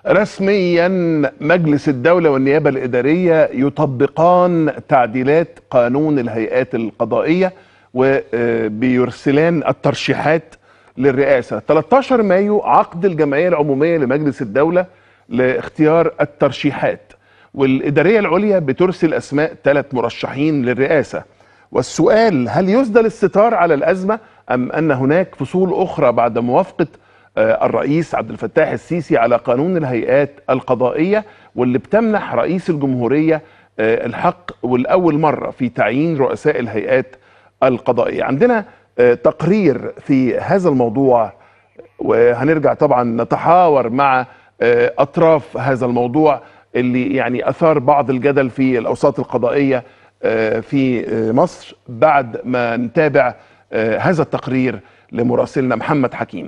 رسميا مجلس الدولة والنيابة الإدارية يطبقان تعديلات قانون الهيئات القضائية وبيرسلان الترشيحات للرئاسة 13 مايو عقد الجمعية العمومية لمجلس الدولة لاختيار الترشيحات والإدارية العليا بترسل أسماء ثلاث مرشحين للرئاسة والسؤال هل يسدل الستار على الأزمة أم أن هناك فصول أخرى بعد موافقة آه، الرئيس عبد الفتاح السيسي على قانون الهيئات القضائية واللي بتمنح رئيس الجمهورية آه، الحق والأول مرة في تعيين رؤساء الهيئات القضائية عندنا آه، تقرير في هذا الموضوع وهنرجع طبعا نتحاور مع آه، أطراف هذا الموضوع اللي يعني أثار بعض الجدل في الأوساط القضائية آه، في آه، مصر بعد ما نتابع آه، هذا التقرير لمراسلنا محمد حكيم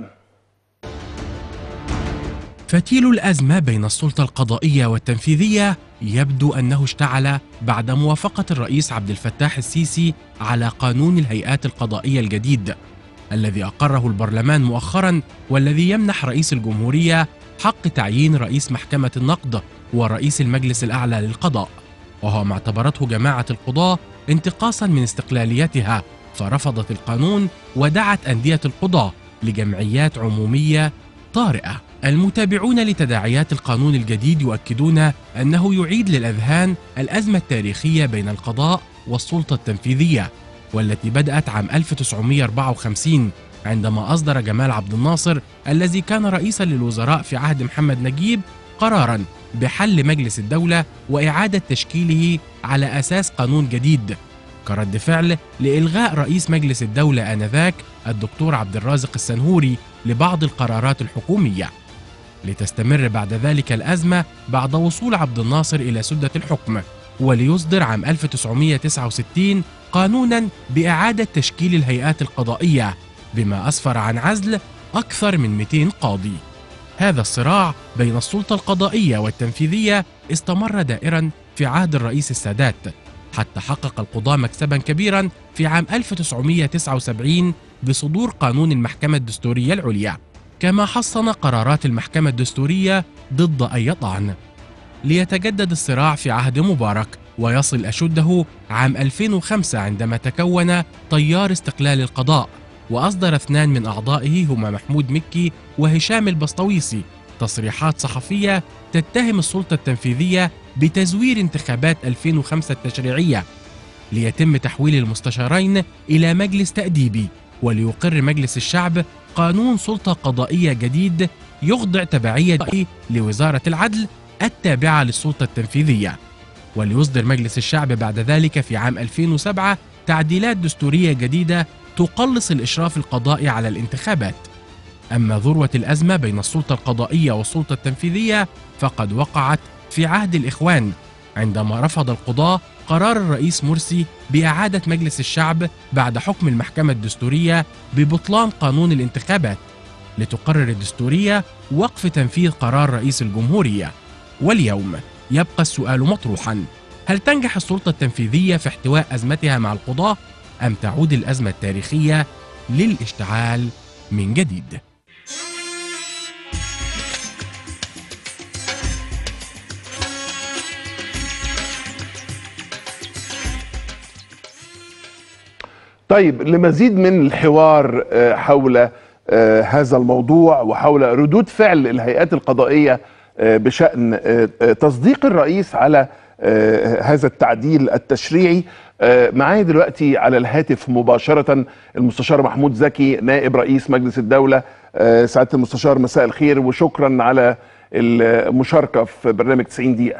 فتيل الأزمة بين السلطة القضائية والتنفيذية يبدو أنه اشتعل بعد موافقة الرئيس عبد الفتاح السيسي على قانون الهيئات القضائية الجديد الذي أقره البرلمان مؤخرا والذي يمنح رئيس الجمهورية حق تعيين رئيس محكمة النقد ورئيس المجلس الأعلى للقضاء وهو ما اعتبرته جماعة القضاة انتقاصا من استقلاليتها فرفضت القانون ودعت أندية القضاة لجمعيات عمومية طارئة المتابعون لتداعيات القانون الجديد يؤكدون أنه يعيد للأذهان الأزمة التاريخية بين القضاء والسلطة التنفيذية والتي بدأت عام 1954 عندما أصدر جمال عبد الناصر الذي كان رئيسا للوزراء في عهد محمد نجيب قرارا بحل مجلس الدولة وإعادة تشكيله على أساس قانون جديد كرد فعل لإلغاء رئيس مجلس الدولة آنذاك الدكتور عبد الرازق السنهوري لبعض القرارات الحكومية لتستمر بعد ذلك الأزمة بعد وصول عبد الناصر إلى سدة الحكم وليصدر عام 1969 قانونا بإعادة تشكيل الهيئات القضائية بما أسفر عن عزل أكثر من 200 قاضي هذا الصراع بين السلطة القضائية والتنفيذية استمر دائرا في عهد الرئيس السادات حتى حقق القضاة مكسبا كبيرا في عام 1979 بصدور قانون المحكمة الدستورية العليا كما حصن قرارات المحكمة الدستورية ضد أي طعن ليتجدد الصراع في عهد مبارك ويصل أشده عام 2005 عندما تكون تيار استقلال القضاء وأصدر اثنان من أعضائه هما محمود مكي وهشام البسطويسي تصريحات صحفية تتهم السلطة التنفيذية بتزوير انتخابات 2005 التشريعية ليتم تحويل المستشارين إلى مجلس تأديبي وليقر مجلس الشعب قانون سلطة قضائية جديد يخضع تبعية لوزارة العدل التابعة للسلطة التنفيذية وليصدر مجلس الشعب بعد ذلك في عام 2007 تعديلات دستورية جديدة تقلص الإشراف القضائي على الانتخابات أما ذروة الأزمة بين السلطة القضائية والسلطة التنفيذية فقد وقعت في عهد الإخوان عندما رفض القضاة قرار الرئيس مرسي بإعادة مجلس الشعب بعد حكم المحكمة الدستورية ببطلان قانون الانتخابات لتقرر الدستورية وقف تنفيذ قرار رئيس الجمهورية واليوم يبقى السؤال مطروحا هل تنجح السلطة التنفيذية في احتواء أزمتها مع القضاة أم تعود الأزمة التاريخية للاشتعال من جديد؟ طيب لمزيد من الحوار آه، حول آه، هذا الموضوع وحول ردود فعل الهيئات القضائية آه، بشأن آه، آه، تصديق الرئيس على آه، هذا التعديل التشريعي آه، معايا دلوقتي على الهاتف مباشرة المستشار محمود زكي نائب رئيس مجلس الدولة آه، سعادة المستشار مساء الخير وشكرا على المشاركة في برنامج 90 دقيقة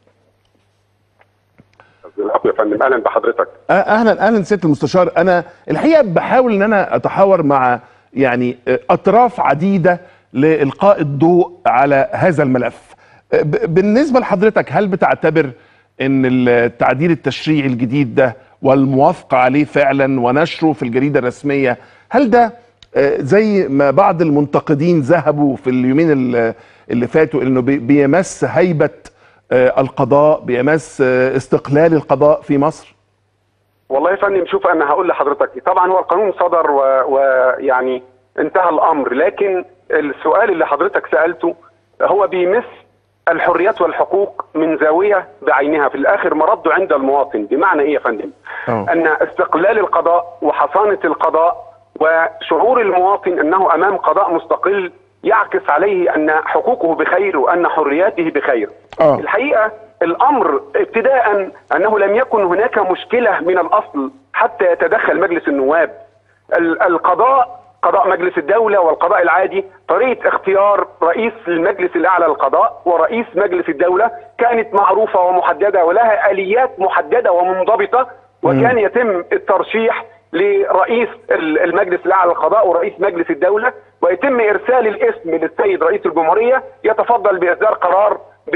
العفو يا فندم اهلا بحضرتك أه- اهلا اهلا سياده المستشار انا الحقيقه بحاول ان انا اتحاور مع يعني أه، اطراف عديده لالقاء الضوء على هذا الملف أه، ب- بالنسبه لحضرتك هل بتعتبر ان التعديل التشريعي الجديد ده والموافقه عليه فعلا ونشره في الجريده الرسميه هل ده أه، زي ما بعض المنتقدين ذهبوا في اليومين ال- اللي فاتوا انه بي- بيمس هيبه أه، القضاء بيمس أه، استقلال القضاء في مصر والله يا فندم شوف انا هقول لحضرتك طبعا هو القانون صدر و- ويعني انتهى الامر لكن السؤال اللي حضرتك سالته هو بيمس الحريات والحقوق من زاويه بعينها في الاخر مرد عند المواطن بمعنى ايه يا فندم؟ أوه. ان استقلال القضاء وحصانه القضاء وشعور المواطن انه امام قضاء مستقل يعكس عليه ان حقوقه بخير وان حرياته بخير. آه. الحقيقه الامر ابتداء انه لم يكن هناك مشكله من الاصل حتى يتدخل مجلس النواب. ال- القضاء قضاء مجلس الدولة والقضاء العادي طريقة اختيار رئيس المجلس الأعلى للقضاء ورئيس مجلس الدولة كانت معروفة ومحددة ولها آليات محددة ومنضبطة وكان يتم الترشيح لرئيس ال- المجلس الأعلى للقضاء ورئيس مجلس الدولة ويتم إرسال الاسم للسيد رئيس الجمهورية يتفضل بإصدار قرار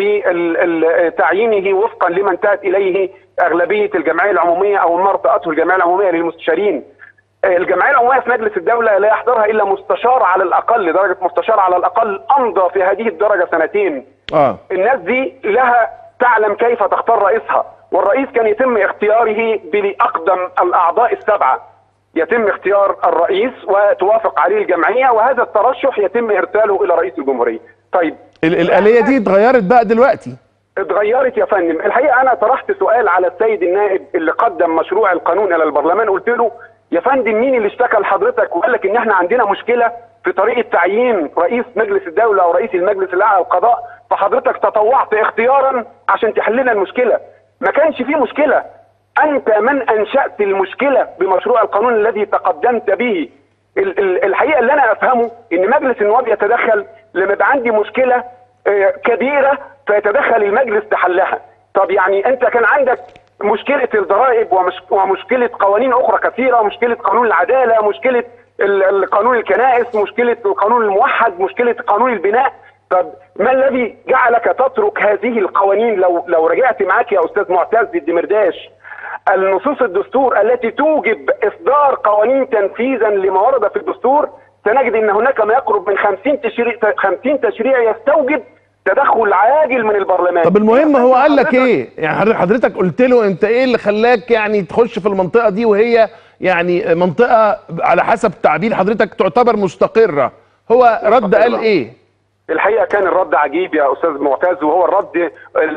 بتعيينه وفقا لما انتهت إليه أغلبية الجمعية العمومية أو ما ارتأته الجمعية العمومية للمستشارين الجمعيه العموميه في مجلس الدوله لا يحضرها الا مستشار على الاقل درجه مستشار على الاقل امضى في هذه الدرجه سنتين اه الناس دي لها تعلم كيف تختار رئيسها والرئيس كان يتم اختياره باقدم الاعضاء السبعه يتم اختيار الرئيس وتوافق عليه الجمعيه وهذا الترشح يتم ارساله الى رئيس الجمهوريه طيب ال- الآلية دي اتغيرت بقى دلوقتي اتغيرت يا فندم الحقيقه انا طرحت سؤال على السيد النائب اللي قدم مشروع القانون الى البرلمان قلت له يا فندم مين اللي اشتكى لحضرتك وقال لك ان احنا عندنا مشكله في طريقه تعيين رئيس مجلس الدوله او رئيس المجلس الاعلى للقضاء فحضرتك تطوعت اختيارا عشان تحل لنا المشكله ما كانش في مشكله انت من انشات المشكله بمشروع القانون الذي تقدمت به ال- ال- الحقيقه اللي انا افهمه ان مجلس النواب يتدخل لما يبقى عندي مشكله آه، كبيره فيتدخل المجلس لحلها طب يعني انت كان عندك مشكله الضرائب ومش ومشكله قوانين اخرى كثيره مشكله قانون العداله مشكله ال- ال- قانون الكنائس مشكله القانون الموحد مشكله قانون البناء طب ما الذي جعلك تترك هذه القوانين لو لو رجعت معاك يا استاذ معتز الدمرداش النصوص الدستور التي توجب اصدار قوانين تنفيذا لما ورد في الدستور سنجد ان هناك ما يقرب من 50 تشريع 50 تشريع يستوجب تدخل عاجل من البرلمان طب المهم هو قال لك حضرتك- ايه يعني حضرتك- حضرتك قلت له انت ايه اللي خلاك يعني تخش في المنطقه دي وهي يعني منطقه على حسب تعبير حضرتك تعتبر مستقره هو رد قال ايه الحقيقه كان الرد عجيب يا استاذ معتز وهو الرد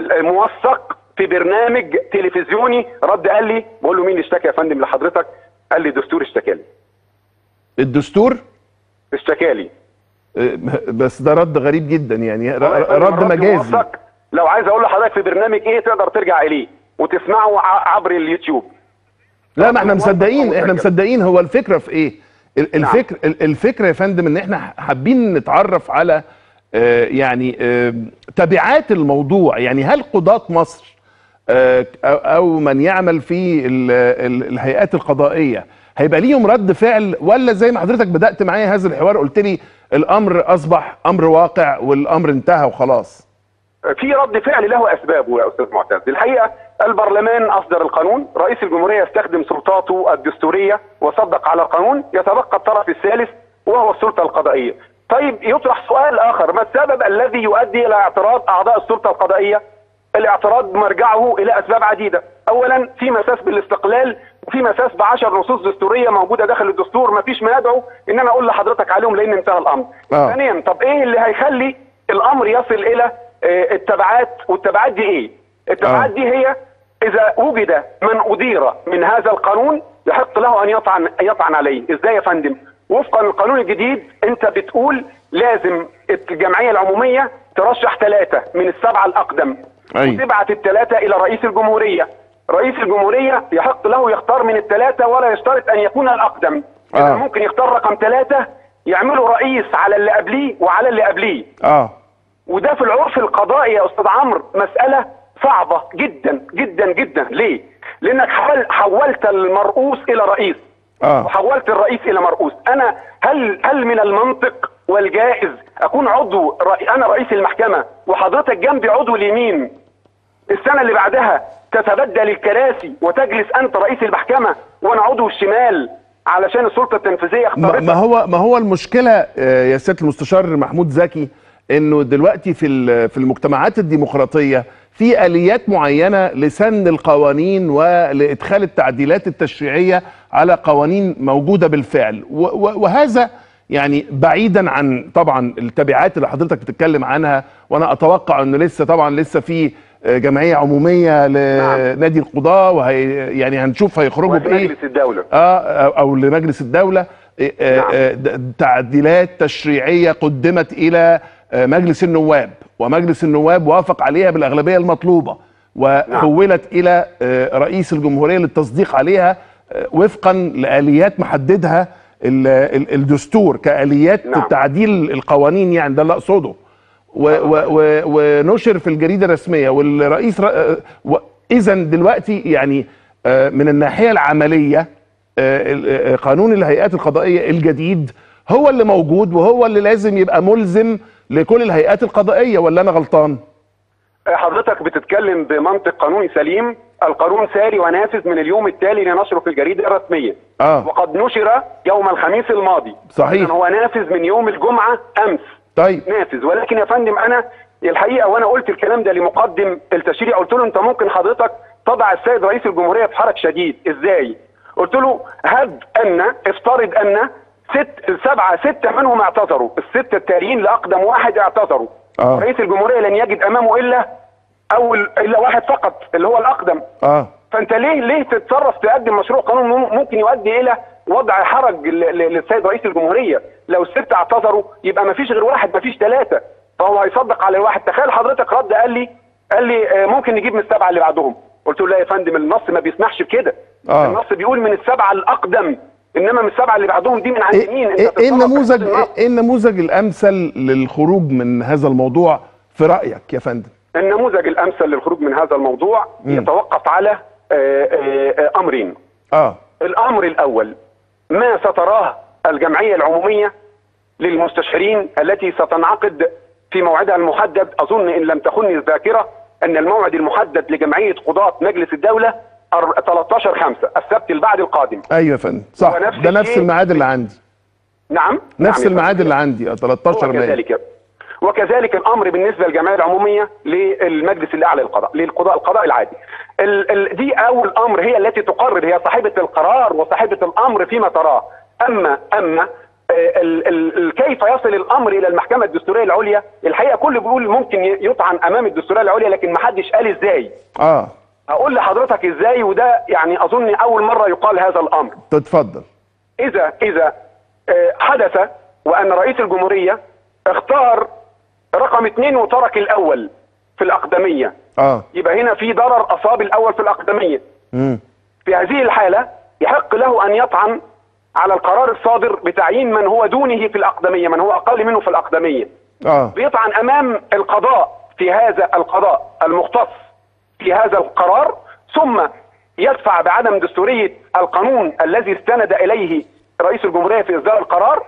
الموثق في برنامج تلفزيوني رد قال لي بقول له مين اللي اشتكى يا فندم لحضرتك قال لي الدستور اشتكى لي الدستور اشتكى لي آه، بس ده رد غريب جدا يعني ر- والله يا فندم رد الرد مجازي موثق. لو عايز اقول لحضرتك في برنامج ايه تقدر ترجع اليه وتسمعه ع- عبر اليوتيوب لا ما احنا موثق مصدقين احنا ومسجل. مصدقين هو الفكره في ايه ال- نعم. الفكر ال- الفكره يا فندم ان احنا حابين نتعرف على آه، يعني آه، تبعات الموضوع يعني هل قضاة مصر آه، او أو من يعمل في ال- ال- الهيئات القضائيه هيبقى ليهم رد فعل ولا زي ما حضرتك بدات معايا هذا الحوار قلت لي الامر اصبح امر واقع والامر انتهى وخلاص في رد فعل له اسبابه يا استاذ معتز الحقيقه البرلمان اصدر القانون رئيس الجمهوريه يستخدم سلطاته الدستوريه وصدق على القانون يتبقى الطرف الثالث وهو السلطه القضائيه طيب يطرح سؤال اخر ما السبب الذي يؤدي الى اعتراض اعضاء السلطه القضائيه الاعتراض مرجعه الى اسباب عديده اولا في مساس بالاستقلال وفي مساس بعشر نصوص دستوريه موجوده داخل الدستور ما فيش ما يدعو ان انا اقول لحضرتك عليهم لان انتهى الامر آه. ثانيا طب ايه اللي هيخلي الامر يصل الى آه، التبعات والتبعات دي ايه التبعات آه. دي هي اذا وجد من ادير من هذا القانون يحق له ان يطعن يطعن عليه ازاي يا فندم وفقا للقانون الجديد انت بتقول لازم الجمعيه العموميه ترشح ثلاثه من السبعه الاقدم أيوة. وتبعت الثلاثه الى رئيس الجمهوريه رئيس الجمهوريه يحق له يختار من الثلاثه ولا يشترط ان يكون الاقدم آه. آه. ممكن يختار رقم ثلاثه يعملوا رئيس على اللي قبليه وعلى اللي قبليه اه وده في العرف القضائي يا استاذ عمرو مساله صعبه جدا جدا جدا ليه؟ لانك حول حولت المرؤوس الى رئيس اه وحولت الرئيس الى مرؤوس انا هل هل من المنطق والجائز اكون عضو رأي انا رئيس المحكمه وحضرتك جنبي عضو اليمين السنه اللي بعدها تتبدل الكراسي وتجلس انت رئيس المحكمه وانا عضو الشمال علشان السلطه التنفيذيه ما اختارتك ما هو ما هو المشكله آه، يا سياده المستشار محمود زكي انه دلوقتي في ال- في المجتمعات الديمقراطيه في اليات معينه لسن القوانين ولادخال التعديلات التشريعيه على قوانين موجوده بالفعل و- و- وهذا يعني بعيدا عن طبعا التبعات اللي حضرتك بتتكلم عنها وانا اتوقع انه لسه طبعا لسه في آه، جمعيه عموميه لنادي القضاه وهي يعني هنشوف هيخرجوا بايه مجلس الدوله اه او لمجلس الدوله آه، آه، نعم. آه، د- تعديلات تشريعيه قدمت الى آه، مجلس النواب ومجلس النواب وافق عليها بالاغلبيه المطلوبه وحولت الى آه، رئيس الجمهوريه للتصديق عليها آه، وفقا لاليات محددها ال- ال- الدستور كاليات نعم. تعديل القوانين يعني ده اللي اقصده و- و- و- ونشر في الجريده الرسميه والرئيس اذا دلوقتي يعني آه، من الناحيه العمليه آه، ال- آه، قانون الهيئات القضائيه الجديد هو اللي موجود وهو اللي لازم يبقى ملزم لكل الهيئات القضائيه ولا انا غلطان؟ حضرتك بتتكلم بمنطق قانوني سليم القانون ساري ونافذ من اليوم التالي لنشره في الجريده الرسميه اه وقد نشر يوم الخميس الماضي صحيح. إذن هو نافذ من يوم الجمعه امس طيب نافذ ولكن يا فندم انا الحقيقه وانا قلت الكلام ده لمقدم التشريع قلت له انت ممكن حضرتك تضع السيد رئيس الجمهوريه في حرج شديد ازاي؟ قلت له هب ان افترض ان ست سبعه سته منهم اعتذروا السته التاليين لاقدم واحد اعتذروا آه. رئيس الجمهوريه لن يجد امامه الا اول الا واحد فقط اللي هو الاقدم اه فانت ليه ليه تتصرف تقدم مشروع قانون مم- ممكن يؤدي الى وضع حرج ل- ل- للسيد رئيس الجمهوريه لو الست اعتذروا يبقى ما فيش غير واحد ما فيش ثلاثه فهو هيصدق على الواحد تخيل حضرتك رد قال لي قال لي آه، ممكن نجيب من السبعه اللي بعدهم قلت له لا يا فندم النص ما بيسمحش بكده آه. النص بيقول من السبعه الاقدم انما من السبعه اللي بعدهم دي من عند ايه مين ايه إيه تتصرف في النموذج حدود النص. ايه النموذج الامثل للخروج من هذا الموضوع في رايك يا فندم؟ النموذج الامثل للخروج من هذا الموضوع يتوقف على آه، آه، آه، امرين اه الامر الاول ما ستراه الجمعيه العموميه للمستشارين التي ستنعقد في موعدها المحدد اظن ان لم تخني الذاكره ان الموعد المحدد لجمعيه قضاه مجلس الدوله أر- 13 5 السبت البعد القادم ايوه يا فندم صح هو نفس ده نفس الشيء- الميعاد اللي عندي نعم نفس نعم يا الميعاد فندم. اللي عندي آه، 13 مايو وكذلك وكذلك الامر بالنسبه للجمعيه العموميه للمجلس الاعلى للقضاء للقضاء القضاء العادي ال ال دي اول امر هي التي تقرر هي صاحبه القرار وصاحبه الامر فيما تراه اما اما آه، ال ال ال كيف يصل الامر الى المحكمه الدستوريه العليا الحقيقه كل بيقول ممكن ي- يطعن امام الدستوريه العليا لكن ما حدش قال ازاي اه هقول لحضرتك ازاي وده يعني اظن اول مره يقال هذا الامر تتفضل اذا اذا آه، حدث وان رئيس الجمهوريه اختار رقم اثنين وترك الاول في الاقدميه اه يبقى هنا في ضرر اصاب الاول في الاقدميه امم في هذه الحاله يحق له ان يطعن على القرار الصادر بتعيين من هو دونه في الاقدميه من هو اقل منه في الاقدميه اه بيطعن امام القضاء في هذا القضاء المختص في هذا القرار ثم يدفع بعدم دستوريه القانون الذي استند اليه رئيس الجمهوريه في اصدار القرار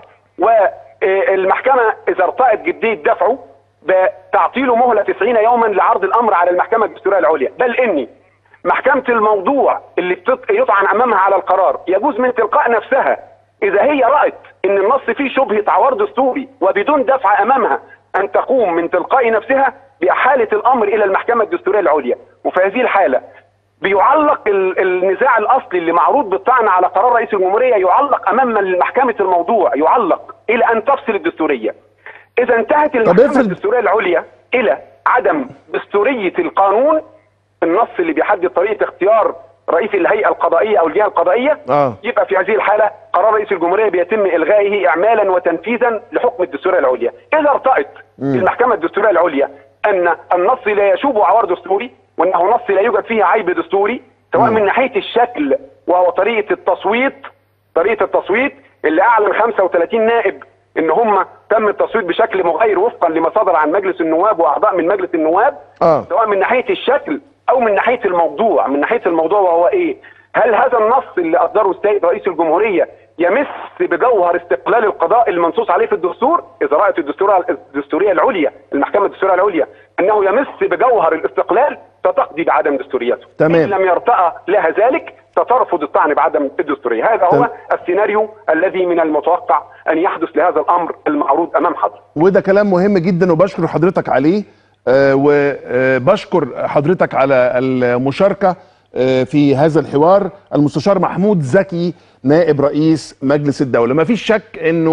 والمحكمه اذا ارتأت جديه دفعه بتعطيله مهله 90 يوما لعرض الامر على المحكمه الدستوريه العليا بل اني محكمه الموضوع اللي بتط- يطعن امامها على القرار يجوز من تلقاء نفسها اذا هي رأت ان النص فيه شبهة عوار دستوري وبدون دفع امامها ان تقوم من تلقاء نفسها باحالة الامر الى المحكمة الدستورية العليا وفي هذه الحالة بيعلق ال- النزاع الاصلي اللي معروض بالطعن على قرار رئيس الجمهورية يعلق امام محكمة الموضوع يعلق الى ان تفصل الدستورية اذا انتهت المحكمة افرض- الدستورية العليا الى عدم دستورية القانون النص اللي بيحدد طريقة اختيار رئيس الهيئة القضائية او الجهة القضائية اه يبقى في هذه الحالة قرار رئيس الجمهورية بيتم إلغائه إعمالا وتنفيذا لحكم الدستورية العليا إذا ارتأت المحكمة الدستورية العليا أن النص لا يشوب عوار دستوري وأنه نص لا يوجد فيه عيب دستوري سواء من ناحية الشكل وهو طريقة التصويت طريقة التصويت اللي أعلن 35 نائب ان هم تم التصويت بشكل مغاير وفقا لما صدر عن مجلس النواب واعضاء من مجلس النواب اه سواء من ناحيه الشكل او من ناحيه الموضوع من ناحيه الموضوع وهو ايه هل هذا النص اللي اصدره السيد رئيس الجمهوريه يمس بجوهر استقلال القضاء المنصوص عليه في الدستور اذا رات الدستور الدستوريه العليا المحكمه الدستوريه العليا انه يمس بجوهر الاستقلال فتقضي بعدم دستوريته تمام. ان لم يرتأى لها ذلك سترفض الطعن بعدم الدستوريه هذا هو تمام. السيناريو الذي من المتوقع ان يحدث لهذا الامر المعروض امام حضرتك وده كلام مهم جدا وبشكر حضرتك عليه آه، وبشكر حضرتك على المشاركة آه، في هذا الحوار المستشار محمود زكي نائب رئيس مجلس الدولة ما فيش شك انه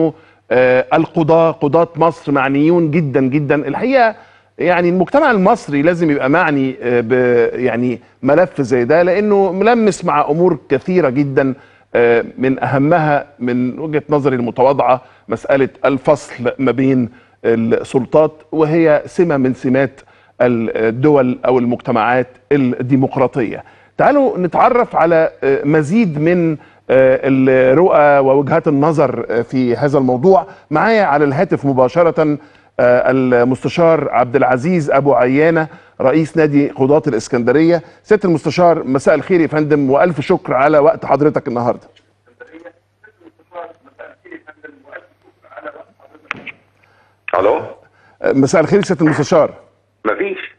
آه، القضاة قضاة مصر معنيون جدا جدا الحقيقة يعني المجتمع المصري لازم يبقى معني آه، ب يعني ملف زي ده لأنه ملمس مع أمور كثيرة جدا آه، من أهمها من وجهة نظري المتواضعة مسألة الفصل ما بين السلطات وهي سمة من سمات الدول أو المجتمعات الديمقراطية تعالوا نتعرف على آه، مزيد من آه، الرؤى ووجهات النظر آه، في هذا الموضوع معايا على الهاتف مباشرة آه، المستشار عبد العزيز أبو عيانة رئيس نادي قضاة الإسكندرية سيادة المستشار مساء الخير يا فندم وألف شكر على وقت حضرتك النهاردة الو آه، مساء الخير سيادة المستشار مفيش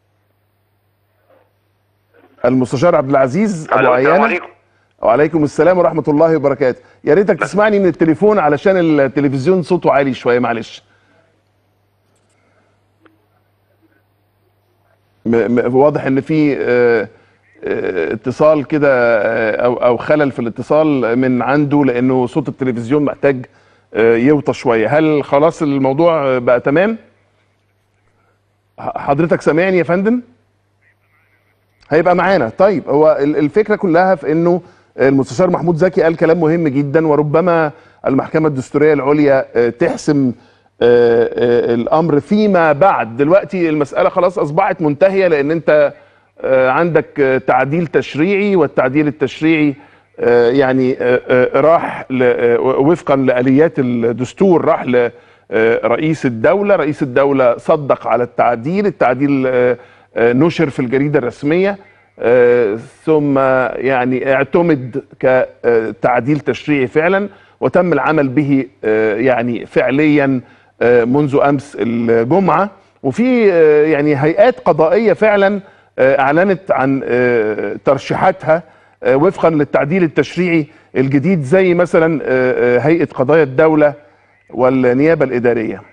المستشار عبد العزيز أبو الو السلام عيانة عليكم وعليكم السلام ورحمة الله وبركاته يا ريتك تسمعني من التليفون علشان التلفزيون صوته عالي شوية معلش م- م- واضح ان في آه، آه، اتصال كده آه، او او خلل في الاتصال من عنده لانه صوت التلفزيون محتاج آه، يوطى شوية هل خلاص الموضوع آه، بقى تمام ح- حضرتك سامعني يا فندم هيبقى معانا طيب هو ال- الفكره كلها في انه المستشار محمود زكي قال كلام مهم جدا وربما المحكمه الدستوريه العليا آه، تحسم آه، آه، الامر فيما بعد دلوقتي المساله خلاص اصبحت منتهيه لان انت آه، عندك آه، تعديل تشريعي والتعديل التشريعي آه، يعني آه، آه، راح ل- آه، وفقا لاليات الدستور راح لرئيس الدوله رئيس الدوله صدق على التعديل التعديل آه، آه، نشر في الجريده الرسميه آه، ثم يعني اعتمد كتعديل تشريعي فعلا وتم العمل به آه، يعني فعليا آه، منذ امس الجمعه وفي آه، يعني هيئات قضائيه فعلا آه، اعلنت عن آه، ترشيحاتها آه، وفقا للتعديل التشريعي الجديد زي مثلا آه، آه، هيئه قضايا الدوله والنيابه الاداريه.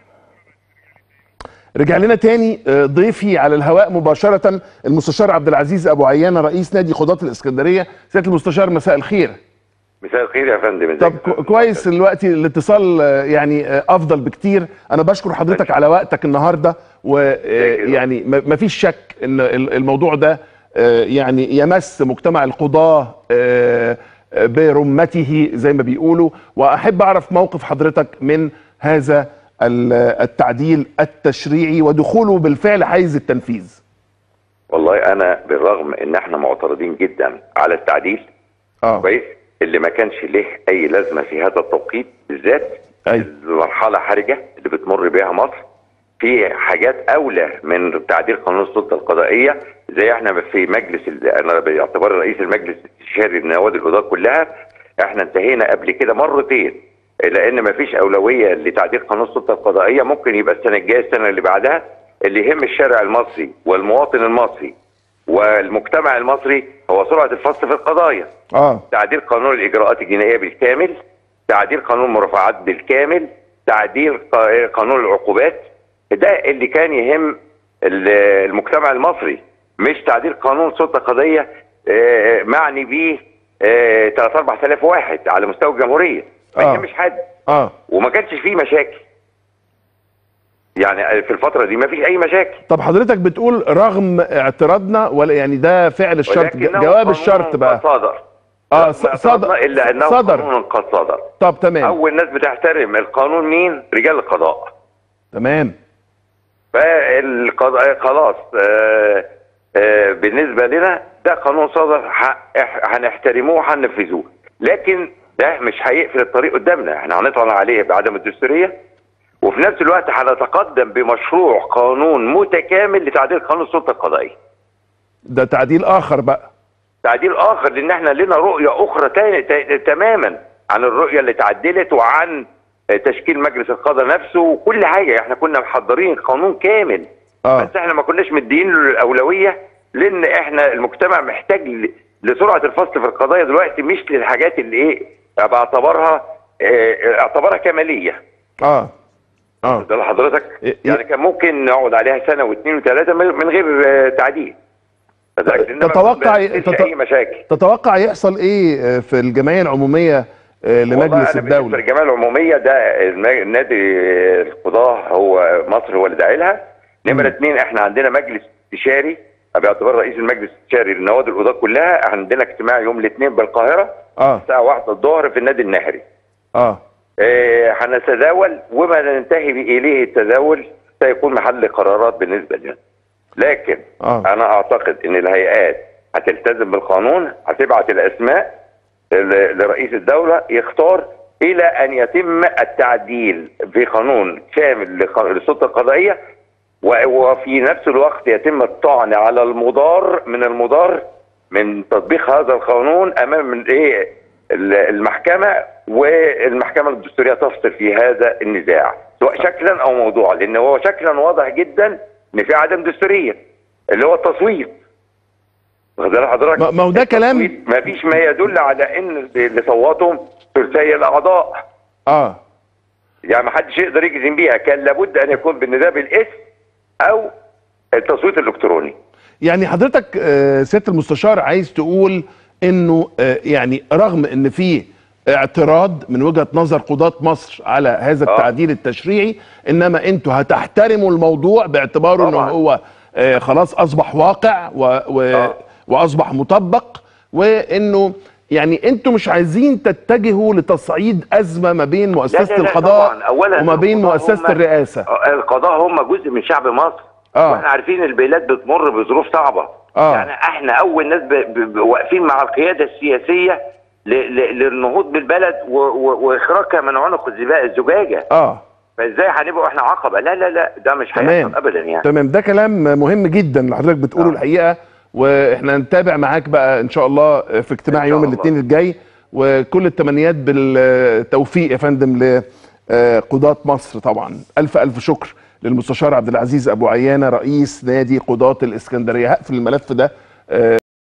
رجع لنا تاني آه، ضيفي على الهواء مباشرة المستشار عبد العزيز أبو عيانة رئيس نادي قضاة الإسكندرية سيادة المستشار مساء الخير مساء الخير يا فندم ازيك طب يا كو- فندم؟ كويس دلوقتي الاتصال آه، يعني آه، أفضل بكتير أنا بشكر حضرتك على وقتك النهاردة ويعني ما فيش شك إن ال- الموضوع ده آه، يعني يمس مجتمع القضاة آه، آه، برمته زي ما بيقولوا وأحب أعرف موقف حضرتك من هذا ال- التعديل التشريعي ودخوله بالفعل حيز التنفيذ والله انا بالرغم ان احنا معترضين جدا على التعديل اه كويس اللي ما كانش له اي لازمه في هذا التوقيت بالذات أيوة. المرحله حرجه اللي بتمر بها مصر في حاجات اولى من تعديل قانون السلطه القضائيه زي احنا في مجلس ال- انا باعتبار رئيس المجلس الاستشاري لنوادي القضاه كلها احنا انتهينا قبل كده مرتين لان ما فيش اولويه لتعديل قانون السلطه القضائيه ممكن يبقى السنه الجايه السنه اللي بعدها اللي يهم الشارع المصري والمواطن المصري والمجتمع المصري هو سرعه الفصل في القضايا اه تعديل قانون الاجراءات الجنائيه بالكامل تعديل قانون المرافعات بالكامل تعديل ق- قانون العقوبات ده اللي كان يهم ال- المجتمع المصري مش تعديل قانون سلطه قضيه آه، معني بيه 3 4000 واحد على مستوى الجمهوريه ما آه. يهمش حد اه وما كانش فيه مشاكل يعني في الفتره دي ما فيش اي مشاكل طب حضرتك بتقول رغم اعتراضنا ولا يعني ده فعل الشرط ولكنه جواب قانون الشرط قد بقى صدر اه ما ص- اعترضنا صدر الا انه صدر قانون قد صدر طب تمام اول ناس بتحترم القانون مين رجال القضاء تمام فالقضاء خلاص آه آه بالنسبه لنا ده قانون صدر ح- إح- هنحترموه وهننفذوه لكن ده مش هيقفل الطريق قدامنا احنا هنطلع عليه بعدم الدستوريه وفي نفس الوقت هنتقدم بمشروع قانون متكامل لتعديل قانون السلطه القضائيه ده تعديل اخر بقى تعديل اخر لان احنا لنا رؤيه اخرى تاني تا- تماما عن الرؤيه اللي اتعدلت وعن تشكيل مجلس القضاء نفسه وكل حاجه احنا كنا محضرين قانون كامل اه بس احنا ما كناش مدين له الاولويه لان احنا المجتمع محتاج ل- لسرعه الفصل في القضايا دلوقتي مش للحاجات اللي ايه بعتبرها اه، اعتبرها كماليه اه اه ده لحضرتك إيه- يعني كان ممكن نقعد عليها سنه واثنين وثلاثه من من غير اه، تعديل فذلك إنما تتوقع- ما فيش تت- اي مشاكل تتوقع يحصل ايه آه، في الجمعيه العموميه آه، والله لمجلس أنا بالنسبة الدوله للجمعيه العموميه ده الم- نادي القضاه هو مصر هو اللي داعي لها نمره اثنين احنا عندنا مجلس استشاري باعتبار رئيس المجلس الاستشاري للنوادي القضاه كلها عندنا اجتماع يوم الاثنين بالقاهره اه الساعه 1 الظهر في النادي النهري اه آه، هنتداول وما ننتهي اليه التداول سيكون محل قرارات بالنسبه لنا لكن آه. انا اعتقد ان الهيئات هتلتزم بالقانون هتبعت الاسماء ل- لرئيس الدوله يختار الى ان يتم التعديل في قانون شامل لق- للسلطه القضائيه و- وفي نفس الوقت يتم الطعن على المضار من المضار من تطبيق هذا القانون امام الايه ال- المحكمه والمحكمه الدستوريه تفصل في هذا النزاع سواء شكلا او موضوعا لان هو شكلا واضح جدا ان في عدم دستوريه اللي هو التصويت واخد بال حضرتك ما- ما هو ده كلام- التصويت ما فيش ما يدل على ان اللي صوتهم ثلثي الاعضاء اه يعني ما حدش يقدر يجزم بيها كان لابد ان يكون بالنداء بالاسم او التصويت الالكتروني يعني حضرتك آه، سياده المستشار عايز تقول انه آه، يعني رغم ان في اعتراض من وجهه نظر قضاة مصر على هذا آه. التعديل التشريعي انما انتوا هتحترموا الموضوع باعتباره انه طبعاً. هو آه، خلاص اصبح واقع و و آه. واصبح مطبق وانه يعني انتوا مش عايزين تتجهوا لتصعيد ازمه ما بين مؤسسه لا لا لا القضاء طبعاً. أولاً وما بين القضاء مؤسسه هم- الرئاسه آه، القضاء هم جزء من شعب مصر آه. واحنا عارفين البلاد بتمر بظروف صعبه آه. يعني احنا اول ناس ب... ب... ب... واقفين مع القياده السياسيه ل... ل... للنهوض بالبلد و... و... واخراجها من عنق الزباء الزجاجه اه فازاي هنبقى احنا عقبه لا لا لا ده مش تمام. هيحصل ابدا يعني تمام ده كلام مهم جدا اللي حضرتك بتقوله آه. الحقيقه واحنا نتابع معاك بقى ان شاء الله في اجتماع إن شاء يوم الله. الاثنين الجاي وكل التمنيات بالتوفيق يا فندم لقضاة مصر طبعا الف الف شكر للمستشار عبد العزيز ابو عيانه رئيس نادي قضاة الاسكندريه هقفل الملف ده آه،